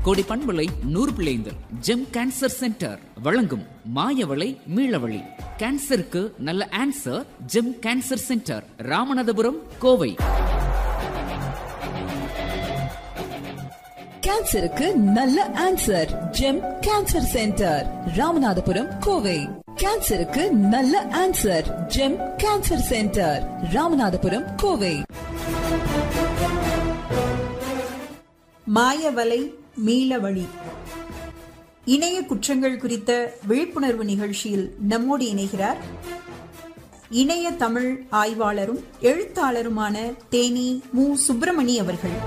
கோடி பண்பலை நூறு பிள்ளைந்தல் ஜெம் கேன்சர் சென்டர் வழங்கும் மாயவளை மீளவழி கேன்சருக்கு நல்ல answer Gem cancer centre Ramanathapuram Kovai கேன்சருக்கு நல்ல answer Gem cancer centre Ramanathapuram Kovai கேன்சருக்கு நல்ல answer Gem cancer centre Ramanathapuram Kovai மாயவலை மீளவழி இணைய குற்றங்கள் குறித்த விழிப்புணர்வு நிகழ்ச்சியில் நம்மோடு இணைகிறார் இணைய தமிழ் ஆய்வாளரும் எழுத்தாளருமான தேனி மு சுப்பிரமணி அவர்கள்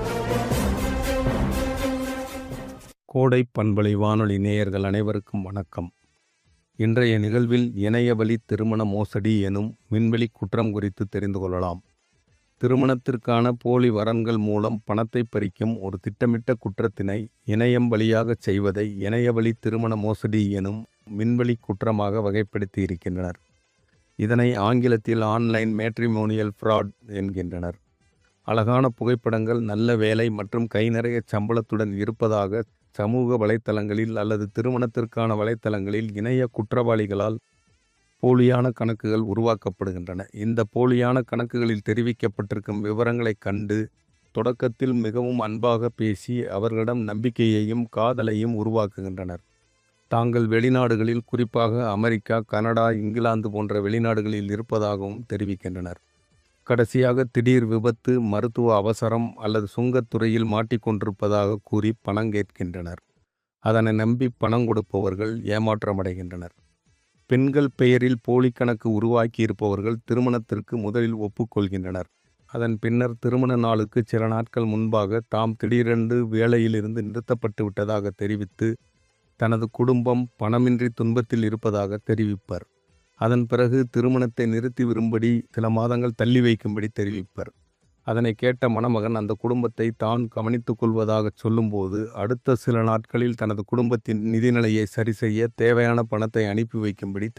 கோடை பண்பலை வானொலி நேயர்கள் அனைவருக்கும் வணக்கம் இன்றைய நிகழ்வில் இணையவழி திருமண மோசடி எனும் விண்வெளி குற்றம் குறித்து தெரிந்து கொள்ளலாம் திருமணத்திற்கான போலி வரன்கள் மூலம் பணத்தை பறிக்கும் ஒரு திட்டமிட்ட குற்றத்தினை இணையம் வழியாகச் செய்வதை இணையவழி திருமண மோசடி எனும் விண்வெளி குற்றமாக வகைப்படுத்தி இருக்கின்றனர் இதனை ஆங்கிலத்தில் ஆன்லைன் மேட்ரிமோனியல் ஃப்ராட் என்கின்றனர் அழகான புகைப்படங்கள் நல்ல வேலை மற்றும் கை நிறைய சம்பளத்துடன் இருப்பதாக சமூக வலைத்தளங்களில் அல்லது திருமணத்திற்கான வலைத்தளங்களில் இணைய குற்றவாளிகளால் போலியான கணக்குகள் உருவாக்கப்படுகின்றன இந்த போலியான கணக்குகளில் தெரிவிக்கப்பட்டிருக்கும் விவரங்களைக் கண்டு தொடக்கத்தில் மிகவும் அன்பாக பேசி அவர்களிடம் நம்பிக்கையையும் காதலையும் உருவாக்குகின்றனர் தாங்கள் வெளிநாடுகளில் குறிப்பாக அமெரிக்கா கனடா இங்கிலாந்து போன்ற வெளிநாடுகளில் இருப்பதாகவும் தெரிவிக்கின்றனர் கடைசியாக திடீர் விபத்து மருத்துவ அவசரம் அல்லது சுங்கத்துறையில் மாட்டிக்கொண்டிருப்பதாக கூறி பணம் கேட்கின்றனர் அதனை நம்பி பணம் கொடுப்பவர்கள் ஏமாற்றமடைகின்றனர் பெண்கள் பெயரில் போலி கணக்கு உருவாக்கி இருப்பவர்கள் திருமணத்திற்கு முதலில் ஒப்புக்கொள்கின்றனர் அதன் பின்னர் திருமண நாளுக்கு சில நாட்கள் முன்பாக தாம் திடீரென்று வேலையிலிருந்து நிறுத்தப்பட்டு விட்டதாக தெரிவித்து தனது குடும்பம் பணமின்றி துன்பத்தில் இருப்பதாக தெரிவிப்பர் அதன் பிறகு திருமணத்தை நிறுத்தி வரும்படி சில மாதங்கள் தள்ளி வைக்கும்படி தெரிவிப்பர் அதனை கேட்ட மணமகன் அந்த குடும்பத்தை தான் கவனித்துக் கொள்வதாக சொல்லும்போது அடுத்த சில நாட்களில் தனது குடும்பத்தின் நிதிநிலையை சரி செய்ய தேவையான பணத்தை அனுப்பி வைக்கும்படி